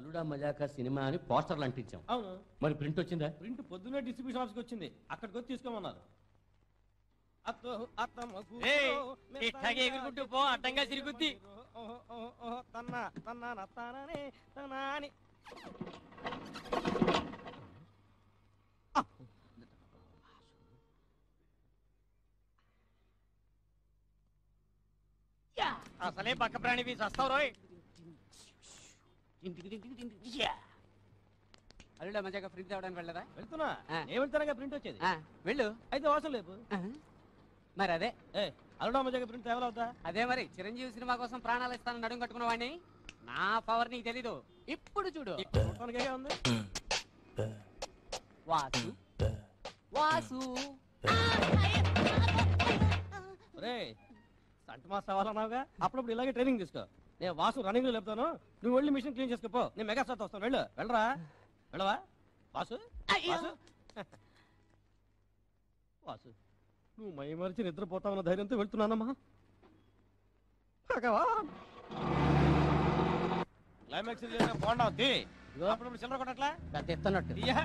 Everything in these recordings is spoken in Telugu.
అల్లుడా మజాకా సినిమా అని పోస్టర్లు అంటించాం అవును మరి ప్రింట్ వచ్చిందా ప్రింట్ పొద్దున్నే డిస్ట్రిబ్యూషన్ ఆఫీస్కి వచ్చింది అక్కడికి వచ్చి తీసుకోమన్నారు అత్తో అత్తమ్మ కూతురు, ఏయ్, మెత్తగా ఇట్టాగే ఎగురుకుంటూ పో, అడ్డంగా తిరుగుద్ది. ఓహో, ఓహో, ఓహో, తన్నా తన్నా నత్తాననే తనాని అసలే పక్క ప్రాణివి చస్తావు రోయ్ అల్లుడా మజాగా ఫ్రిడ్జ్ తేవడానికి వెళ్ళదా వెళ్తున్నా ఆ. నేను వెళ్తానగా ప్రింట్ వచ్చేది ఆ, వెళ్ళు అయితే అవసరం లేదు ఆ, మరి అదే ఏ అల్లుడా మజాగా ప్రింట్ తేవాలవుతా అదే మరి చిరంజీవి సినిమా కోసం ప్రాణాలు ఇస్తానని నడుము కట్టుకున్న వాడిని నా పవర్ నీకు తెలీదు ఇప్పుడు చూడు చూడటానికే ఉంది వాసు వాసు రే సంటి మాస్ అవ్వాలన్నావుగా అప్పుడప్పుడు ఇలాగే ట్రైనింగ్ తీసుకో నేను వాసు రన్నింగ్ లో లేపుతాను నువ్వు వెళ్ళి మిషన్ క్లీన్ చేసుకోపో నేను మెగా సార్ వస్తాను వెళ్ళు వెళ్ళరా వెళ్ళవా వాసు వాసు వాసు నువ్వు మై మరిచి నిద్రపోతావన్న ధైర్యంతో వెళ్తున్నానమ్మా భగవాన్ క్లైమాక్స్ బాగుండా ఉంది అప్పుడప్పుడు చిల్లర కొట్టట్లా పెద్ద ఎత్తనట్టు ఇయ్యా.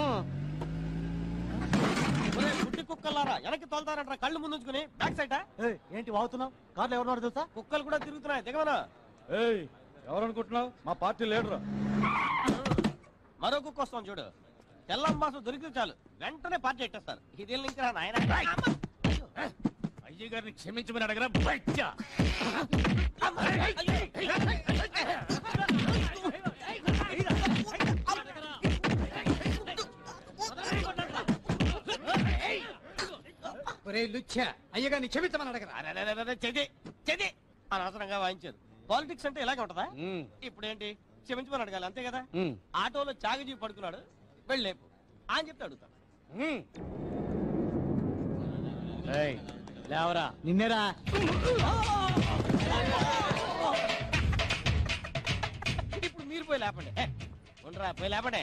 ఒరేయ్, గుడ్డి కుక్కలారా వెనక్కి తోలుతారంటారా కళ్ళు ముందుంచుకుని బ్యాక్ సైడ్ ఏంటి వాగుతున్నావు కార్లో ఎవరున్నారు తెలుసా కుక్కలు కూడా తిరుగుతున్నాయి దిగమను ఏయ్ ఎవరనుకుంటున్నావు మా పార్టీ లీడర్ మరో కుక్క వస్తాం చూడు తెల్లం మాసం దొరికితే చాలు వెంటనే పార్టీ ఎట్టేస్తారు ఇది ఇంకా నాయన అయ్య గారిని క్షమించమని అడగరా బచ్చా ఒరే లుచ్చా అయ్యగారిని క్షమించమని అడగరా అరెరెరెరెరె, చెది చెది అనవసరంగా వాయించారు పాలిటిక్స్ అంటే ఇలాగే ఉంటదా ఇప్పుడు ఏంటి క్షమించమని అడగాలి అంతే కదా ఆటోలో చాగజీ పడుకున్నాడు వెళ్ళేపు అని చెప్తే అడుగుతాను లేవరా నిన్నేరా ఇప్పుడు మీరు పోయి లేపండి ఏ, ఉండరా పోయి లేపండి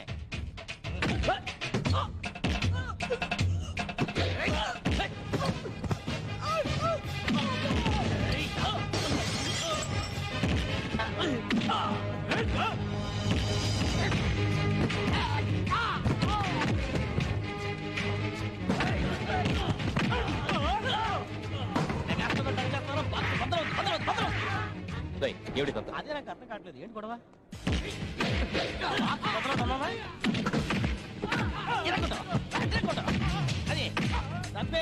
అదే నాకు అర్థం కావట్లేదు ఏంటి గొడవ కొత్తలో తమ్మావా? ఇరక్కొట్టు, ఇరక్కొట్టు. అది చంపే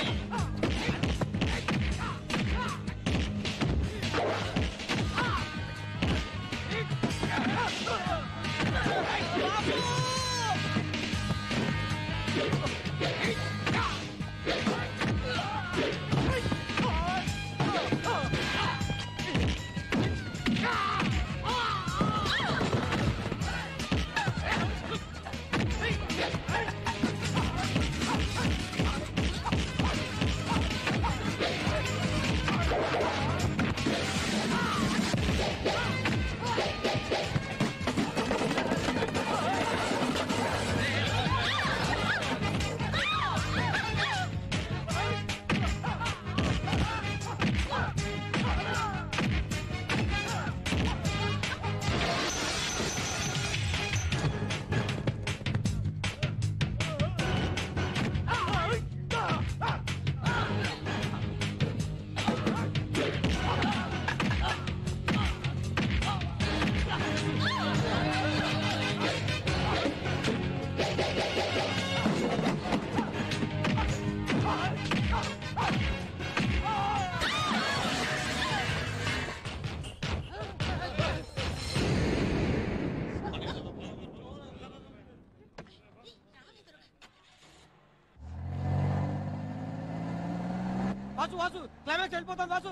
వాసు వాసు క్లైమాక్స్ వెళ్ళిపోతాం వాసు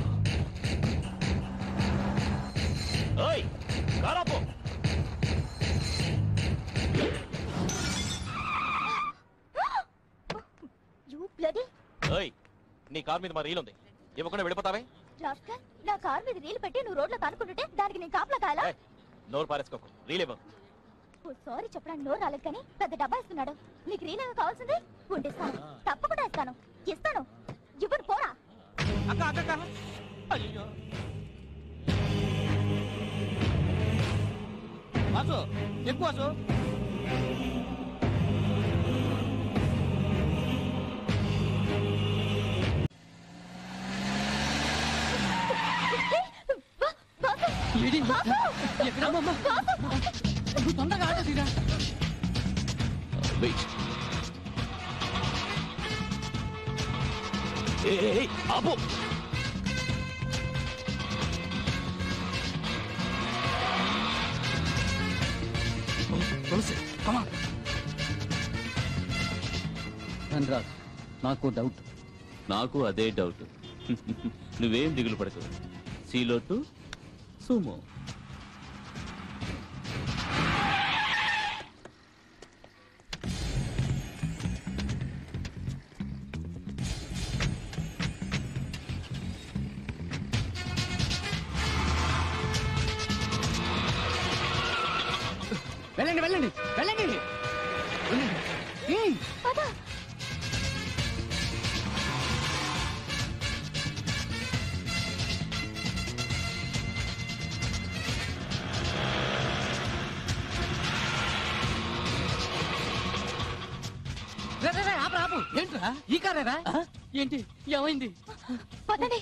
ఓయ్ కారాపో యూ బ్లడీ ఓయ్ నీ కార్ మీద మా రీల్ ఉంది ఇవ్వకుండా వెళ్ళిపోతావే రాస్కల్ నా కార్ మీద రీలు పెట్టి నువ్వు రోడ్లో తనుకుంటుంటే దానికి నేను కాపలా కాలా ఏయ్, నోరు పారేసుకోకు రీల్ ఇవ్వు ఓ సారీ చెప్పడానికి నోరు రాలేదు కానీ పెద్ద డబ్బా ఇస్తున్నాడు నీకు రీల్ ఏమో కావాల్సింది ఉండిస్తాను తప్పకుండా ఇస్తాను ఇస్తాను ఇవ్వను పోరా అక్క అక్క అక్క అయ్యో వాసు నువ్వు తొందరగా ఆటో తీరా వెయిట్ ఆపు ధనరాజ్ నాకు డౌట్ నాకు అదే డౌట్ నువ్వేం దిగులు పడకు సీలో టు సుమో వెళ్ళండి వెళ్ళండి వెళ్ళండి వెళ్ళండి. హ్మ్. పద రే, రే, రే, ఆపు, ఆపు. ఏంట్రా ఈ కారేరా ఏంటి ఏమైంది పదండి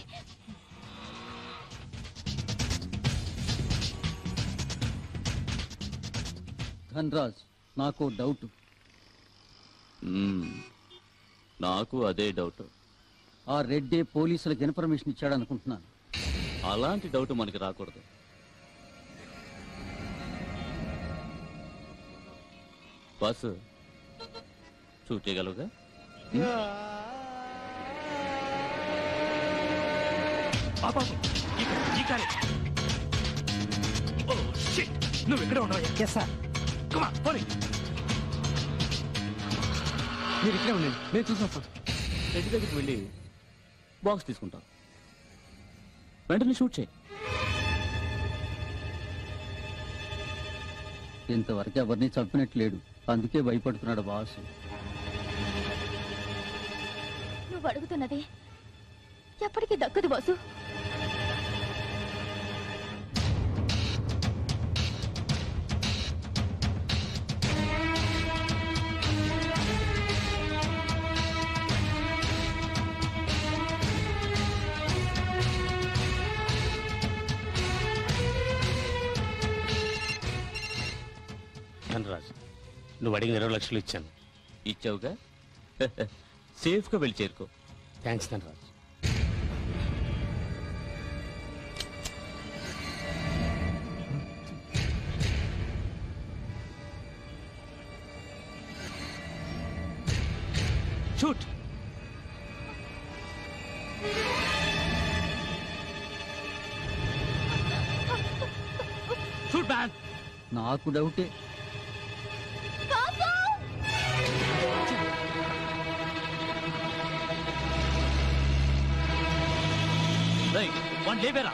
ధనరాజ్ నాకు డౌట్ మ్మ్. నాకు అదే డౌట్ ఆ రెడ్డే పోలీసులకు ఇన్ఫర్మేషన్ ఇచ్చాడు అనుకుంటున్నాను అలాంటి డౌట్ మనకి రాకూడదు బస్సు షూట్ చేయగలవుగా నువ్వు ఇక్కడే ఉండవు మీరు ఇక్కడే ఉండండి నేను చూసొస్తాను రెడ్డి దగ్గరికి వెళ్ళి బాక్స్ తీసుకుంటాం వెంటనే షూట్ చేయి ఇంతవరకు ఎవరిని చంపినట్టు లేడు అందుకే భయపడుతున్నాడు బాసు నువ్వు అడుగుతున్నది ఎప్పటికీ దక్కదు బాసు ధనరాజ్ నువ్వు అడిగిన ఇరవై లక్షలు ఇచ్చాను ఇచ్చావుగా సేఫ్గా వెళ్ళి చేరుకో thanks Dhanraj shoot shoot man నాకు డౌటే వన్ లేవేరా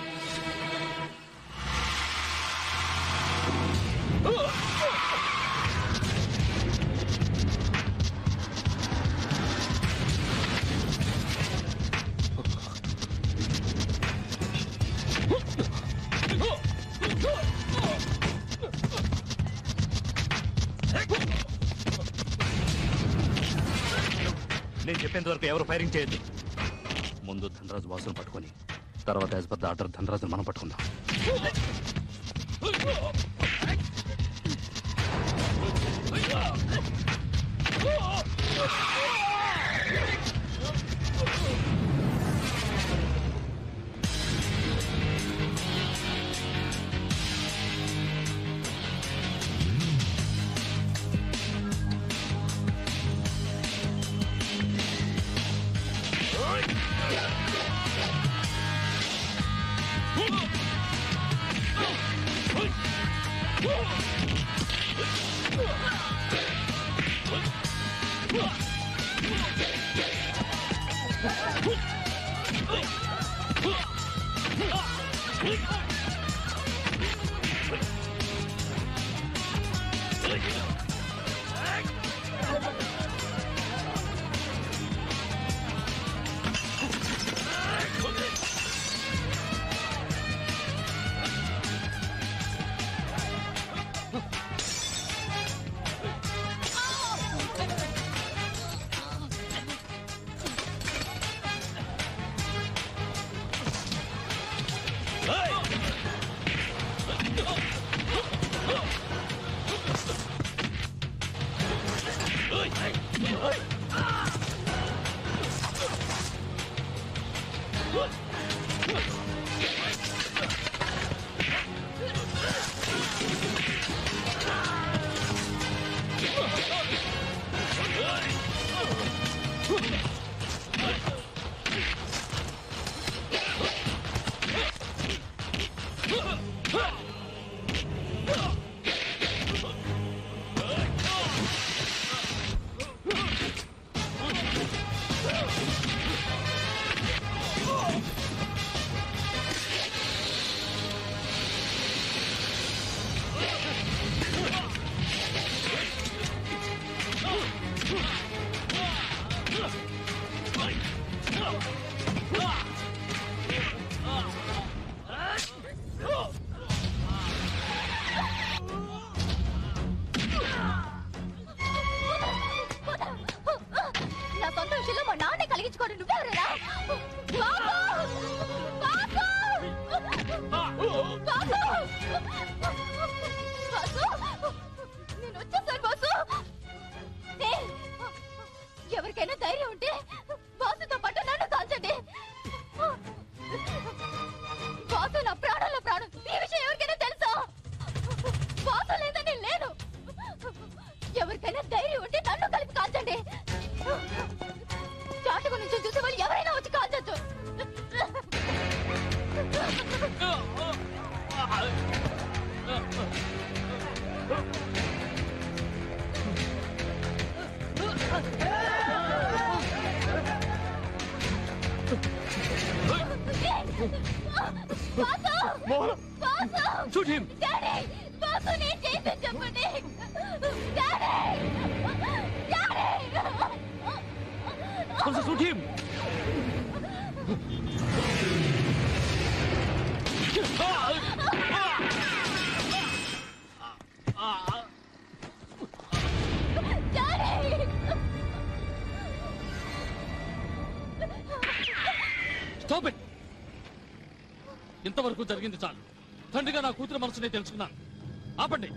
నేను చెప్పేంత వరకు ఎవరు ఫైరింగ్ చేయొద్దు ముందు ధనరాజు వాసును పట్టుకొని తర్వాత యాజ్ పర్ ఆర్డర్ ధనరాజును మనం పట్టుకుందాం నా సొంత విషయంలో మా నాన్నే కలిగించుకోండి నువ్వెవరేరా బాబు! బాబు! బాబు! బాసు! నేను వచ్చేసాను బాసు ఏయ్! ఎవరికైనా ధైర్యం ఉంటే బాసుతో పాటు నన్ను కాల్చండి బాసు నా ప్రాణంలో ప్రాణం ఈ విషయం ఎవరికైనా తెలుసా బాసు లేదని లేను ఎవరికైనా ధైర్యం ఉంటే నన్ను కలిపి కాల్చండి చాటుకు నుంచి చూసే వాళ్ళు ఎవరైనా వచ్చి కాల్చొచ్చు boss! Boss! Shoot him daddy! Boss నేను చేసింది చెప్పండి daddy! Daddy! Shoot him daddy! Stop it ఇంతవరకు జరిగింది చాలు తండ్రిగా నా కూతురు మనసునే తెలుసుకున్నాను ఆపండి